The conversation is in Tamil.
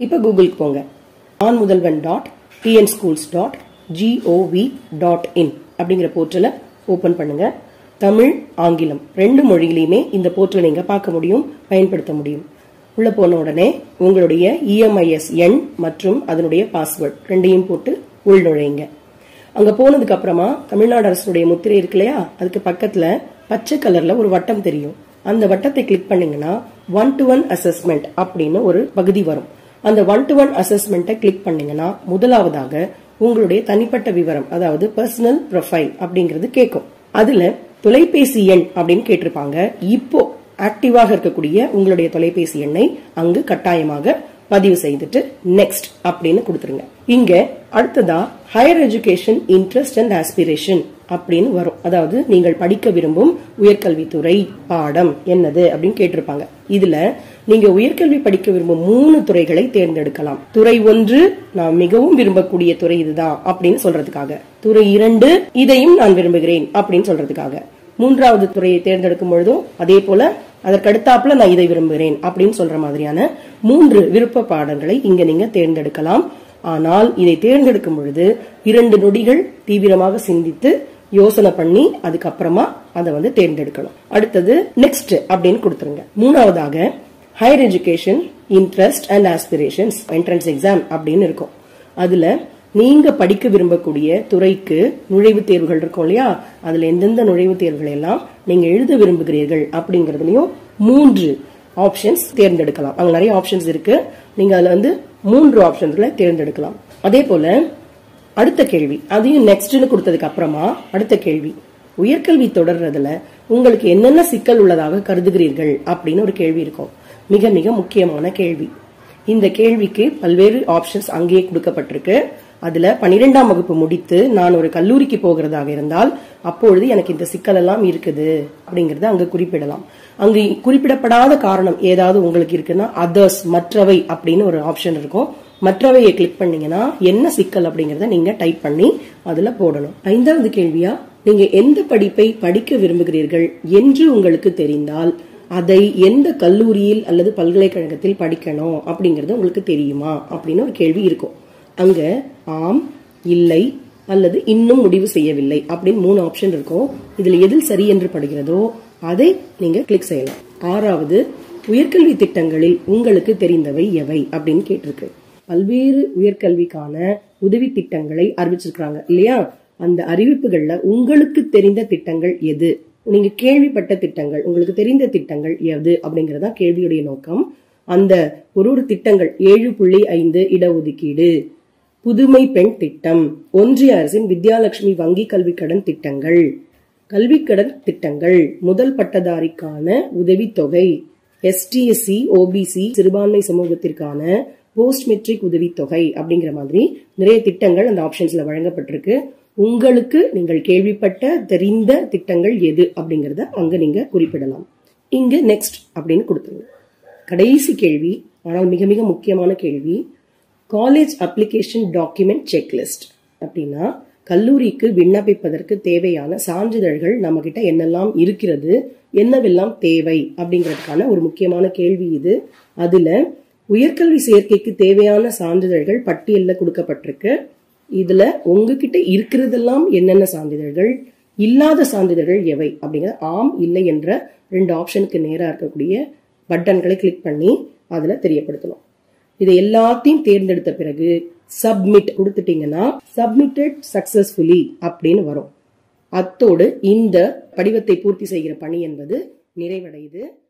இப்போ கூகுளுக்கு போங்க ஆன் Mudhalvan dot TN schools dot gov dot in அப்படிங்கிற போர்ட்டலை ஓப்பன் பண்ணுங்க தமிழ் ஆங்கிலம் ரெண்டு மொழியிலையுமே இந்த போர்ட்டலை நீங்க பார்க்க முடியும் பயன்படுத்த முடியும் உள்ள போன உடனே உங்களுடைய இஎம்ஐஎஸ் எண் மற்றும் அதனுடைய பாஸ்வேர்ட் ரெண்டையும் போட்டு உள் நுழையுங்க அங்க போனதுக்கு அப்புறமா தமிழ்நாடு அரசுடைய முத்திரை இருக்கு இல்லையா அதுக்கு பக்கத்துல பச்சை கலர்ல ஒரு வட்டம் தெரியும் அந்த வட்டத்தை கிளிக் பண்ணீங்கன்னா ஒன் டு ஒன் அசஸ்மெண்ட் அப்படின்னு ஒரு பகுதி வரும் அந்த ஒன் டு ஒன் அசஸ்மெண்ட்டை கிளிக் பண்ணீங்கன்னா முதலாவதாக உங்களுடைய தனிப்பட்ட விவரம் அதாவது பர்சனல் ப்ரொஃபைல் அப்படிங்கிறது கேட்கும் அதுல தொலைபேசி எண் அப்படின்னு கேட்டிருப்பாங்க இப்போ ஆக்டிவாக இருக்கக்கூடிய உங்களுடைய தொலைபேசி எண்ணை அங்கு கட்டாயமாக பதிவு செய்துட்டு நெக்ஸ்ட் அப்படின்னு கொடுத்துருங்க இங்க அடுத்ததா higher education interest and aspiration அப்படின்னு வரும் அதாவது நீங்கள் படிக்க விரும்பும் உயர்கல்வித்துறை பாடம் என்னது அப்படின்னு கேட்டிருப்பாங்க இதுல நீங்க உயர்கல்வி படிக்க விரும்பும் மூணு துறைகளை தேர்ந்தெடுக்கலாம் துறை ஒன்று நான் மிகவும் விரும்பக்கூடிய துறை இதுதான் அப்படின்னு சொல்றதுக்காக துறை இரண்டு இதையும் நான் விரும்புகிறேன் அப்படின்னு சொல்றதுக்காக மூன்றாவது துறையை தேர்ந்தெடுக்கும் பொழுதும் அதே போல அதற்கடுத்தாப்புல நான் இதை விரும்புகிறேன் அப்படின்னு சொல்ற மாதிரியான மூன்று விருப்ப பாடங்களை இங்க நீங்க தேர்ந்தெடுக்கலாம் ஆனால் இதை தேர்ந்தெடுக்கும் பொழுது இரண்டு நொடிகள் தீவிரமாக சிந்தித்து யோசனை பண்ணி அதுக்கப்புறமா அதை வந்து தேர்ந்தெடுக்கணும் அடுத்தது நெக்ஸ்ட் அப்படின்னு கொடுத்துருங்க மூணாவதாக higher education interest and aspirations entrance exam அப்படின்னு இருக்கும் அதுல நீங்க படிக்க விரும்பக்கூடிய துறைக்கு நுழைவுத் தேர்வுகள் இருக்கும் இல்லையா அதுல எந்தெந்த நுழைவுத் தேர்வுகளை எல்லாம் நீங்க எழுத விரும்புகிறீர்கள் அப்படிங்கறதுலயும் மூன்று ஆப்ஷன்ஸ் தேர்ந்தெடுக்கலாம் அங்க நிறைய ஆப்ஷன்ஸ் இருக்கு நீங்க அதுல வந்து மூன்று ஆப்ஷன்ஸ்ல தேர்ந்தெடுக்கலாம் அதே போல அடுத்த கேள்வி அதையும் நெக்ஸ்ட்னு கொடுத்ததுக்கு அப்புறமா அடுத்த கேள்வி உயர்கல்வி தொடர்றதுல உங்களுக்கு என்னென்ன சிக்கல் உள்ளதாக கருதுகிறீர்கள் அப்படின்னு ஒரு கேள்வி இருக்கும் மிக மிக முக்கியமான கேள்வி இந்த கேள்விக்கு பல்வேறு ஆப்ஷன்ஸ் அங்கேயே கொடுக்கப்பட்டிருக்கு அதுல பனிரெண்டாம் வகுப்பு முடித்து நான் ஒரு கல்லூரிக்கு போகிறதாக இருந்தால் அப்பொழுது எனக்கு இந்த சிக்கல் எல்லாம் இருக்குது அப்படிங்கறத அங்க குறிப்பிடலாம் அங்கு குறிப்பிடப்படாத காரணம் ஏதாவது உங்களுக்கு இருக்குன்னா அதர்ஸ் மற்றவை அப்படின்னு ஒரு ஆப்ஷன் இருக்கும் மற்றவையை கிளிக் பண்ணீங்கன்னா என்ன சிக்கல் அப்படிங்கறத நீங்க டைப் பண்ணி அதுல போடணும் ஐந்தாவது கேள்வியா நீங்க எந்த படிப்பை படிக்க விரும்புகிறீர்கள் என்று உங்களுக்கு தெரிந்தால் அதை எந்த கல்லூரியில் அல்லது பல்கலைக்கழகத்தில் படிக்கணும் அப்படிங்கறது உங்களுக்கு தெரியுமா அப்படின்னு ஒரு கேள்வி இருக்கும் அங்க ஆம் இல்லை அல்லது இன்னும் முடிவு செய்யவில்லை அப்படின்னு மூணு ஆப்ஷன் இருக்கும் இதுல எதில் சரி என்று படுகிறதோ அதை நீங்க கிளிக் செய்யலாம் ஆறாவது உயர்கல்வி திட்டங்களில் உங்களுக்கு தெரிந்தவை எவை அப்படின்னு கேட்டிருக்கு பல்வேறு உயர்கல்விக்கான உதவி திட்டங்களை அறிவிச்சிருக்காங்க இல்லையா அந்த அறிவிப்புகள்ல உங்களுக்கு தெரிந்த திட்டங்கள் எது நீங்க கேள்விப்பட்ட திட்டங்கள் உங்களுக்கு தெரிந்த திட்டங்கள் எது அப்படிங்கறதா கேள்வியுடைய நோக்கம் அந்த ஒரு ஒரு திட்டங்கள் ஏழு புள்ளி ஐந்து இடஒதுக்கீடு புதுமை பெண் திட்டம் ஒன்றிய அரசின் வித்யாலட்சுமி வங்கி கல்வி கடன் திட்டங்கள் கல்வி கடன் திட்டங்கள் முதல் பட்டதாரிக்கான உதவித்தொகை எஸ்டிஎஸ்சி ஓபிசி சிறுபான்மை சமூகத்திற்கான போஸ்ட் மெட்ரிக் உதவித்தொகை அப்படிங்கிற மாதிரி நிறைய திட்டங்கள் அந்த ஆப்ஷன்ஸ்ல வழங்கப்பட்டிருக்கு உங்களுக்கு நீங்கள் கேள்விப்பட்ட தெரிந்த திட்டங்கள் எது அப்படிங்கறத அங்க நீங்க குறிப்பிடலாம் இங்க நெக்ஸ்ட் அப்படின்னு கொடுத்துருங்க கடைசி கேள்வி ஆனால் மிக மிக முக்கியமான கேள்வி காலேஜ் அப்ளிகேஷன் டாக்குமெண்ட் செக்லிஸ்ட் அப்படின்னா கல்லூரிக்கு விண்ணப்பிப்பதற்கு தேவையான சான்றிதழ்கள் நம்ம கிட்ட என்னெல்லாம் இருக்கிறது என்னவெல்லாம் தேவை அப்படிங்கிறதுக்கான ஒரு முக்கியமான கேள்வி இது அதுல உயர்கல்வி சேர்க்கைக்கு தேவையான சான்றிதழ்கள் பட்டியலில் கொடுக்கப்பட்டிருக்கு இதுல உங்ககிட்ட இருக்கிறதெல்லாம் என்னென்ன சான்றிதழ்கள் இல்லாத சான்றிதழ்கள் எவை அப்படிங்கிற ஆம் இல்லை என்ற ரெண்டு ஆப்ஷனுக்கு நேரா இருக்கக்கூடிய பட்டன்களை கிளிக் பண்ணி அதுல தெரியப்படுத்தணும் இதை எல்லாத்தையும் தேர்ந்தெடுத்த பிறகு சப்மிட் கொடுத்துட்டீங்கன்னா சப்மிட்டட் சக்சஸ்ஃபுல்லி அப்படின்னு வரும் அத்தோடு இந்த படிவத்தை பூர்த்தி செய்கிற பணி என்பது நிறைவடையுது